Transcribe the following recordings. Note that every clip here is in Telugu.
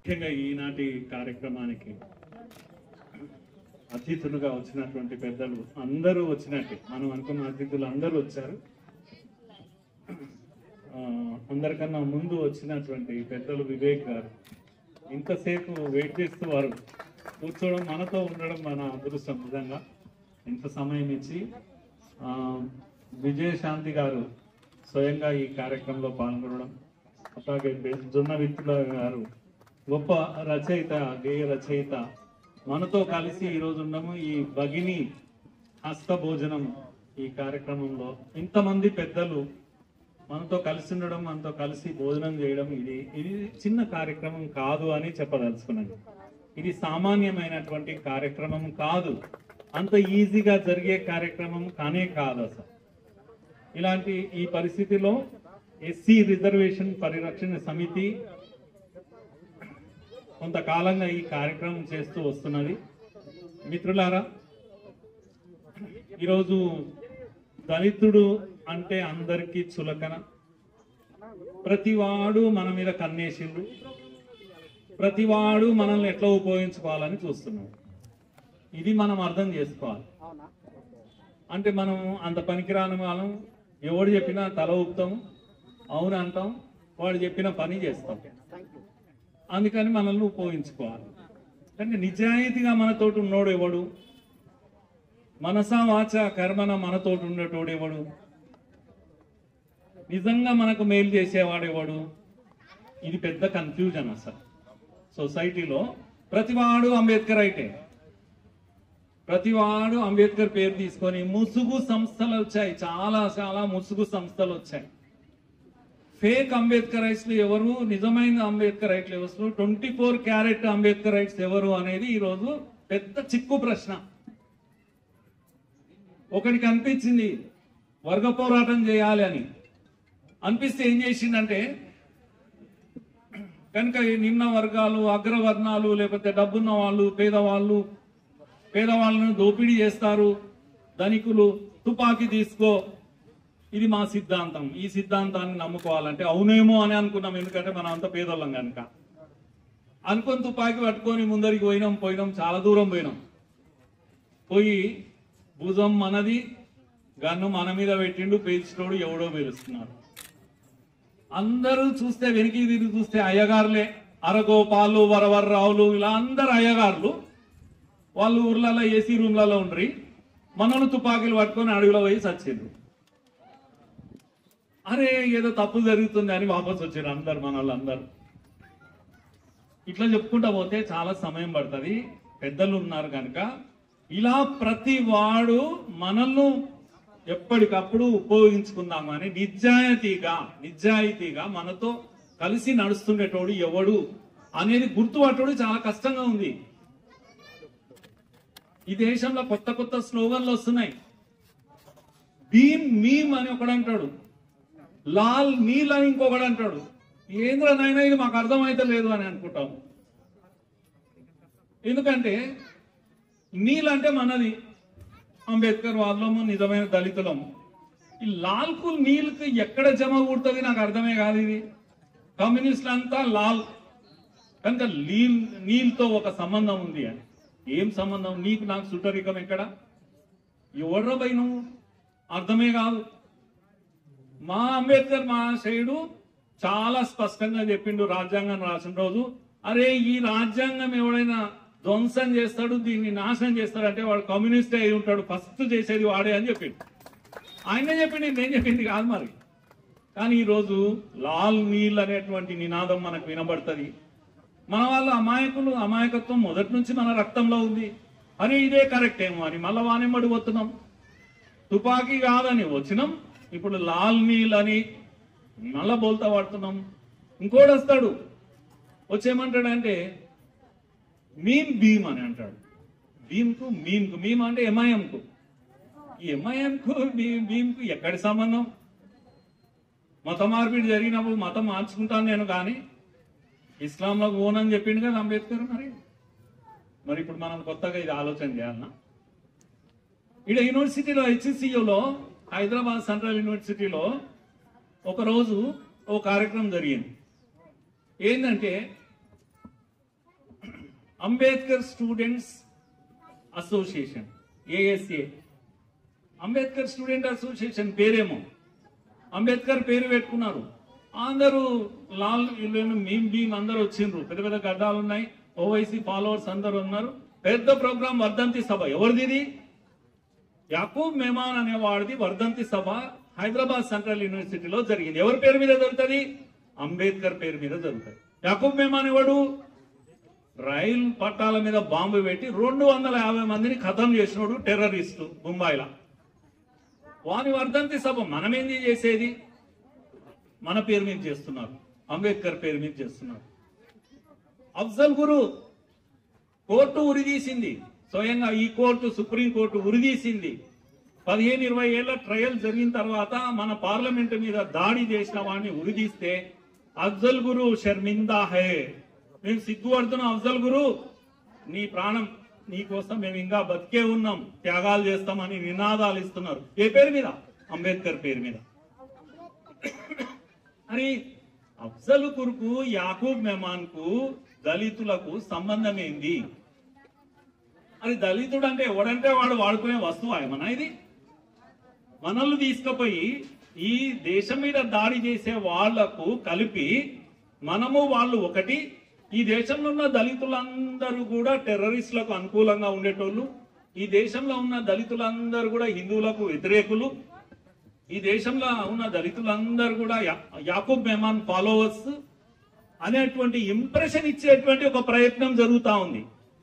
ముఖ్యంగా ఈనాటి కార్యక్రమానికి అతిథులుగా వచ్చినటువంటి పెద్దలు అందరూ వచ్చినట్టే మనం అనుకున్న అతిథులు అందరూ వచ్చారు ఆ, అందరికన్నా ముందు వచ్చినటువంటి పెద్దలు వివేక్ గారు ఇంతసేపు వెయిట్ చేస్తూ వారు కూర్చోవడం మనతో ఉండడం మన అదృష్టం నిజంగా ఇంత సమయం ఇచ్చి ఆ, విజయశాంతి గారు స్వయంగా ఈ కార్యక్రమంలో పాల్గొనడం అలాగే బె- జొన్న విత్తుల గారు గొప్ప రచయిత గేయ రచయిత మనతో కలిసి ఈరోజు ఉండము ఈ భగిని హస్త భోజనం ఈ కార్యక్రమంలో ఇంతమంది పెద్దలు మనతో కలిసి ఉండడం మనతో కలిసి భోజనం చేయడం ఇది ఇది చిన్న కార్యక్రమం కాదు అని చెప్పదలుచుకున్నాను ఇది సామాన్యమైనటువంటి కార్యక్రమం కాదు అంత ఈజీగా జరిగే కార్యక్రమం కానే కాదు అసలు ఇలాంటి ఈ పరిస్థితిలో ఎస్సీ రిజర్వేషన్ పరిరక్షణ సమితి కొంతకాలంగా ఈ కార్యక్రమం చేస్తూ వస్తున్నది మిత్రులారా ఈరోజు దళితుడు అంటే అందరికీ చులకన ప్రతివాడు మన మీద కన్నేసిండు ప్రతివాడు మనల్ని ఎట్లా ఉపయోగించుకోవాలని చూస్తున్నాడు ఇది మనం అర్థం చేసుకోవాలి అంటే మనం అంత పనికిరాని వాళ్ళం ఎవడు చెప్పినా తల ఊపుతాము అవును అంటాం వాడు చెప్పిన పని చేస్తాం అందుకని మనల్ని ఉపయోగించుకోవాలి కానీ నిజాయితీగా మనతోటి ఉన్నోడు ఎవడు మనసా వాచ కర్మన మనతోటి ఉండేటోడు ఎవడు నిజంగా మనకు మేలు చేసేవాడు ఎవడు ఇది పెద్ద కన్ఫ్యూజన్ అసలు సొసైటీలో ప్రతివాడు అంబేద్కర్ అయితే ప్రతివాడు అంబేద్కర్ పేరు తీసుకొని ముసుగు సంస్థలు వచ్చాయి చాలా చాలా ముసుగు సంస్థలు వచ్చాయి ఫేక్ అంబేద్కరైట్స్ ఎవరు నిజమైన అంబేద్కరైట్లు ఎవరు ట్వంటీ ఫోర్ క్యారెట్ అంబేద్కరైట్స్ ఎవరు అనేది ఈరోజు పెద్ద చిక్కు ప్రశ్న ఒకడికి అనిపించింది వర్గ పోరాటం చేయాలి అని అనిపిస్తే ఏం చేసిందంటే కనుక ఈ నిమ్న వర్గాలు అగ్రవర్ణాలు లేకపోతే డబ్బున్న వాళ్ళు పేదవాళ్ళు పేదవాళ్ళను దోపిడీ చేస్తారు ధనికులు తుపాకీ తీసుకో ఇది మా సిద్ధాంతం ఈ సిద్ధాంతాన్ని నమ్ముకోవాలంటే అవునేమో అని అనుకున్నాం ఎందుకంటే మనం అంత పేదోళ్ళం కనుక అనుకొని తుపాకీ పట్టుకొని ముందరికి పోయినాం పోయినాం చాలా దూరం పోయినాం పోయి భుజం మనది గన్ను మన మీద పెట్టిండు పేల్చినోడు ఎవడో పేలుస్తున్నాడు అందరూ చూస్తే వెనక్కి తిరిగి చూస్తే అయ్యగారులే అరగోపాలు వరవర్రావులు ఇలా అందరు అయ్యగారులు వాళ్ళు ఊర్లలో ఏసీ రూమ్లలో ఉండ్రి మనల్ని తుపాకీలు పట్టుకొని అడవిలో పోయి చచ్చిండ్రు అరే ఏదో తప్పు జరుగుతుంది అని వాపస్ వచ్చారు అందరు మన వాళ్ళందరూ ఇట్లా చెప్పుకుంటా పోతే చాలా సమయం పడుతుంది పెద్దలు ఉన్నారు కనుక ఇలా ప్రతి వాడు మనల్ని ఎప్పటికప్పుడు ఉపయోగించుకుందాము అని నిజాయితీగా నిజాయితీగా మనతో కలిసి నడుస్తుండేటోడు ఎవడు అనేది గుర్తుపట్టడం చాలా కష్టంగా ఉంది ఈ దేశంలో కొత్త కొత్త స్లోగన్లు వస్తున్నాయి భీమ్ మీమ్ అని ఒకడు అంటాడు లాల్ నీల్ అని ఇంకొకడు అంటాడు ఏంద్ర నాయన ఇది మాకు అర్థమైతే లేదు అని అనుకుంటాం ఎందుకంటే నీల్ అంటే మనది అంబేద్కర్ వాళ్ళము నిజమైన దళితులము ఈ లాల్కు నీల్కు ఎక్కడ జమ కూడుతుంది నాకు అర్థమే కాదు ఇది కమ్యూనిస్టులు అంతా లాల్ కనుక లీల్ నీల్తో ఒక సంబంధం ఉంది అని ఏం సంబంధం నీకు నాకు సుటరికం ఎక్కడ ఎవడ్రా బై నువ్వు అర్థమే కాదు మా అంబేద్కర్ మహాశయుడు చాలా స్పష్టంగా చెప్పిండు రాజ్యాంగం రాసిన రోజు అరే ఈ రాజ్యాంగం ఎవడైనా ధ్వంసం చేస్తాడు దీన్ని నాశనం చేస్తాడు అంటే వాడు కమ్యూనిస్ట్ అయి ఉంటాడు ఫస్ట్ చేసేది వాడే అని చెప్పిండు ఆయనే చెప్పింది నేను చెప్పింది కాదు మరి కానీ ఈరోజు లాల్ నీల్ అనేటువంటి నినాదం మనకు వినబడుతుంది మన వాళ్ళు అమాయకులు అమాయకత్వం మొదటి నుంచి మన రక్తంలో ఉంది అని ఇదే కరెక్ట్ ఏమో అని మళ్ళా వానెమ్మడి పోతున్నాం తుపాకీ కాదని వచ్చినాం ఇప్పుడు లాల్ నీల్ అని నల్ల బోల్తా వాడుతున్నాం ఇంకోటి వస్తాడు వచ్చేమంటాడంటే మీమ్ భీమ్ అని అంటాడు భీమ్కు మీమ్కు మీమ్ అంటే ఎంఐఎంకు ఈ ఎంఐఎంకు భీమ్కు ఎక్కడి సంబంధం మత మార్పిడి జరిగినప్పుడు మతం మార్చుకుంటాను నేను కానీ ఇస్లాంలో ఓనని చెప్పిండు కదా అంబేద్కర్ మరి మరి ఇప్పుడు మనం కొత్తగా ఇది ఆలోచన చేయాలన్నా ఇక్కడ యూనివర్సిటీలో హెచ్సిసియులో హైదరాబాద్ సెంట్రల్ యూనివర్సిటీలో ఒకరోజు ఓ కార్యక్రమం జరిగింది ఏంటంటే Ambedkar students association ASA Ambedkar student association పేరేమో అంబేద్కర్ పేరు పెట్టుకున్నారు అందరూ లాల్ వీళ్ళేమో మీమ్ భీమ్ అందరూ వచ్చిండ్రు పెద్ద పెద్ద గడ్డాలు ఉన్నాయి ఓవైసీ ఫాలోవర్స్ అందరూ ఉన్నారు పెద్ద ప్రోగ్రాం వర్ధంతి సభ ఎవరిది ఇది యాకూబ్ మెమాన్ అనేవాడిది వర్ధంతి సభ హైదరాబాద్ సెంట్రల్ యూనివర్సిటీలో జరిగింది ఎవరి పేరు మీద జరుగుతుంది అంబేద్కర్ పేరు మీద జరుగుతుంది యాకూబ్ మెమాన్ ఎవడు రైలు పట్టాల మీద బాంబు పెట్టి రెండు వందల యాభై మందిని ఖతం చేసినోడు టెర్రరిస్టు ముంబైలో వాని వర్ధంతి సభ మనమేంది చేసేది మన పేరు మీద చేస్తున్నారు అంబేద్కర్ పేరు మీద చేస్తున్నారు అఫ్జల్ గురు కోర్టు ఉరిదీసింది స్వయంగా ఈ కోర్టు సుప్రీం కోర్టు ఉరిదీసింది పదిహేను ఇరవై ఏళ్ల ట్రయల్ జరిగిన తర్వాత మన పార్లమెంట్ మీద దాడి చేసిన వాడిని ఉరిదీస్తే అఫ్జల్ గురు షర్మిందా హే మేము సిగ్గుపడుతున్నాం అఫ్జల్ గురు నీ ప్రాణం నీ కోసం మేము ఇంకా బతికే ఉన్నాం త్యాగాలు చేస్తామని నినాదాలు ఇస్తున్నారు ఏ పేరు మీద అంబేద్కర్ పేరు మీద అని అఫ్జల్ కురుకు యాకూబ్ మెమాన్ కు దళితులకు సంబంధం ఏంది అది దళితుడు అంటే ఎవడంటే వాడు వాడుకునే వస్తువు ఏమన్నా ఇది మనల్ని తీసుకుపోయి ఈ దేశం మీద దాడి చేసే వాళ్లకు కలిపి మనము వాళ్ళు ఒకటి ఈ దేశంలో ఉన్న దళితులందరూ కూడా టెర్రరిస్టులకు అనుకూలంగా ఉండేటోళ్ళు ఈ దేశంలో ఉన్న దళితులందరూ కూడా హిందువులకు వ్యతిరేకులు ఈ దేశంలో ఉన్న దళితులందరూ కూడా యా- యాకూబ్ మెహమాన్ ఫాలోవర్స్ అనేటువంటి ఇంప్రెషన్ ఇచ్చేటువంటి ఒక ప్రయత్నం జరుగుతా ఉంది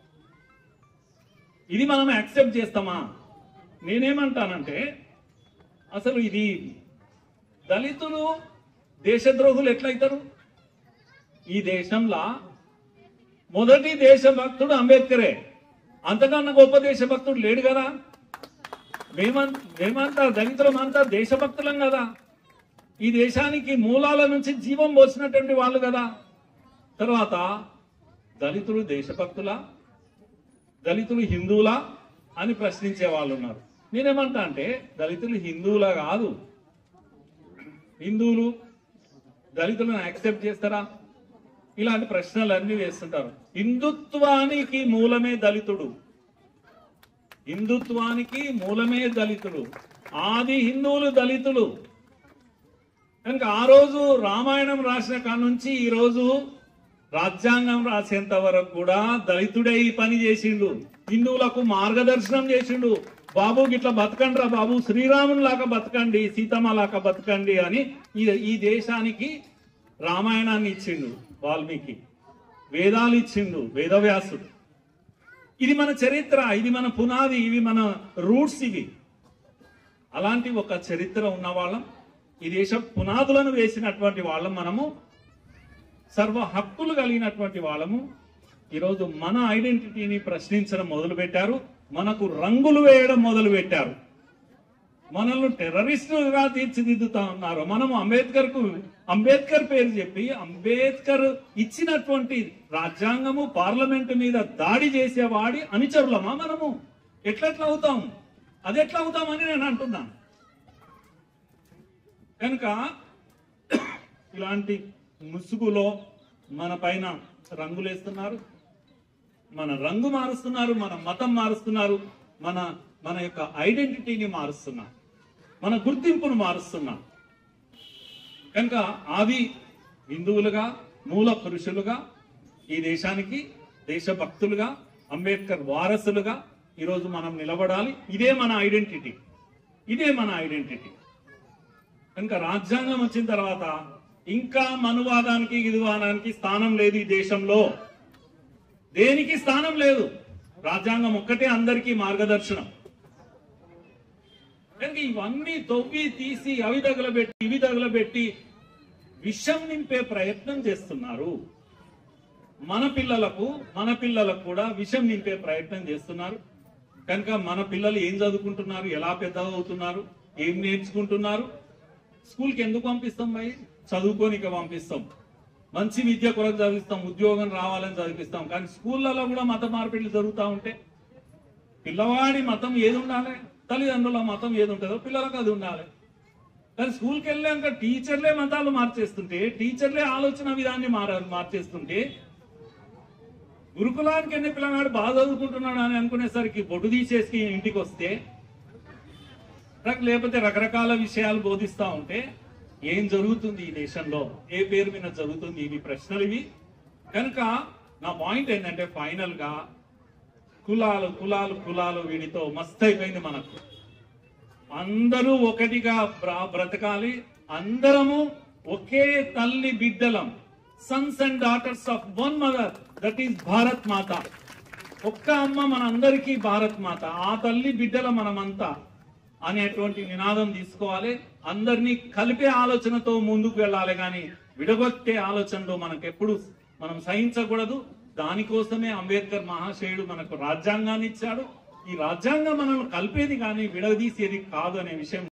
ఇది మనం యాక్సెప్ట్ చేస్తామా నేనేమంటానంటే అసలు ఇది దళితులు దేశద్రోహులు ఎట్లయితారు ఈ దేశంలో మొదటి దేశభక్తుడు అంబేద్కరే అంతకన్నా గొప్ప దేశభక్తుడు లేడు కదా మేమం మేమంతా దళితులం అంతా దేశభక్తులం కదా ఈ దేశానికి మూలాల నుంచి జీవం పోసినటువంటి వాళ్ళు కదా తర్వాత దళితులు దేశభక్తులా దళితులు హిందువులా అని ప్రశ్నించే వాళ్ళు ఉన్నారు నేనేమంటా అంటే దళితులు హిందువులా కాదు హిందువులు దళితులను యాక్సెప్ట్ చేస్తారా ఇలాంటి ప్రశ్నలు అన్ని వేస్తుంటారు హిందుత్వానికి మూలమే దళితుడు హిందుత్వానికి మూలమే దళితుడు ఆది హిందువులు దళితులు కనుక ఆ రోజు రామాయణం రాసిన కాడ నుంచి ఈ రోజు రాజ్యాంగం రాసేంత వరకు కూడా దళితుడే ఈ పని చేసిండు హిందువులకు మార్గదర్శనం చేసిండు బాబు గిట్ల బతకండి రా బాబు శ్రీరాముని లాగా బతకండి సీతమ్మ లాగా బతకండి అని ఈ ఈ దేశానికి రామాయణాన్ని ఇచ్చిండు వాల్మీకి వేదాలు ఇచ్చిండు వేదవ్యాసుడు ఇది మన చరిత్ర ఇది మన పునాది ఇవి మన రూట్స్ ఇవి అలాంటి ఒక చరిత్ర ఉన్న వాళ్ళం ఈ దేశ పునాదులను వేసినటువంటి వాళ్ళం మనము సర్వ హక్కులు కలిగినటువంటి వాళ్ళము ఈరోజు మన ఐడెంటిటీని ప్రశ్నించడం మొదలు పెట్టారు మనకు రంగులు వేయడం మొదలు పెట్టారు మనల్ని టెర్రరిస్టులుగా తీర్చిదిద్దుతా ఉన్నారు మనము అంబేద్కర్ కు అంబేద్కర్ పేరు చెప్పి అంబేద్కర్ ఇచ్చినటువంటి రాజ్యాంగము పార్లమెంటు మీద దాడి చేసేవాడి అనుచరులమా మనము ఎట్లెట్లా అవుతాం అది ఎట్లా అవుతామని నేను అంటున్నాను కనుక ఇలాంటి ముసుగులో మన పైన రంగులేస్తున్నారు మన రంగు మారుస్తున్నారు మన మతం మారుస్తున్నారు మన మన యొక్క ఐడెంటిటీని మారుస్తున్నారు మన గుర్తింపును మారుస్తున్నారు కనుక ఆది హిందువులుగా మూల పురుషులుగా ఈ దేశానికి దేశభక్తులుగా అంబేద్కర్ వారసులుగా ఈరోజు మనం నిలబడాలి ఇదే మన ఐడెంటిటీ ఇదే మన ఐడెంటిటీ కనుక రాజ్యాంగం వచ్చిన తర్వాత ఇంకా మనువాదానికి గిదువాదానికి స్థానం లేదు ఈ దేశంలో దేనికి స్థానం లేదు రాజ్యాంగం ఒక్కటే అందరికీ మార్గదర్శనం కనుక ఇవన్నీ తవ్వి తీసి అవి తగలబెట్టి ఇవి తగలబెట్టి విషం నింపే ప్రయత్నం చేస్తున్నారు మన పిల్లలకు మన పిల్లలకు కూడా విషం నింపే ప్రయత్నం చేస్తున్నారు కనుక మన పిల్లలు ఏం చదువుకుంటున్నారు ఎలా పెద్దగా అవుతున్నారు ఏం నేర్చుకుంటున్నారు స్కూల్కి ఎందుకు పంపిస్తాం భయ్ చదువుకోనిక పంపిస్తాం మంచి విద్య కొరకు చదివిస్తాం ఉద్యోగం రావాలని చదివిస్తాం కానీ స్కూళ్ళలో కూడా మత మార్పిడిలు జరుగుతూ ఉంటే పిల్లవాడి మతం ఏది ఉండాలి తల్లిదండ్రుల మతం ఏది ఉంటుందో పిల్లలకు అది ఉండాలి కానీ స్కూల్కి వెళ్ళాక టీచర్లే మతాలు మార్చేస్తుంటే టీచర్లే ఆలోచన విధాన్ని మార మార్చేస్తుంటే గురుకులానికి ఎన్ని పిల్లగాడు బాగా చదువుకుంటున్నాడు అని అనుకునేసరికి బొట్టు తీసేసి ఇంటికి వస్తే రక- లేకపోతే రకరకాల విషయాలు బోధిస్తా ఉంటే ఏం జరుగుతుంది ఈ దేశంలో ఏ పేరు మీద జరుగుతుంది ఇవి ప్రశ్నలు ఇవి కనుక నా పాయింట్ ఏంటంటే ఫైనల్ గా కులాలు కులాలు కులాలు వీడితో మస్తు అయిపోయింది మనకు అందరూ ఒకటిగా బ్ర- బ్రతకాలి అందరము ఒకే తల్లి బిడ్డలం sons and daughters of one mother that is Bharat Mata ఒక్క అమ్మ మనందరికీ భారత్ మాత ఆ తల్లి బిడ్డల మనమంతా అనేటువంటి నినాదం తీసుకోవాలి అందరినీ కలిపే ఆలోచనతో ముందుకు వెళ్ళాలి కానీ విడగొట్టే ఆలోచనలో మనకెప్పుడు మనం సహించకూడదు దానికోసమే అంబేద్కర్ మహాశయుడు మనకు రాజ్యాంగాన్ని ఇచ్చాడు ఈ రాజ్యాంగం మనల్ని కలిపేది కానీ విడదీసేది కాదు అనే విషయం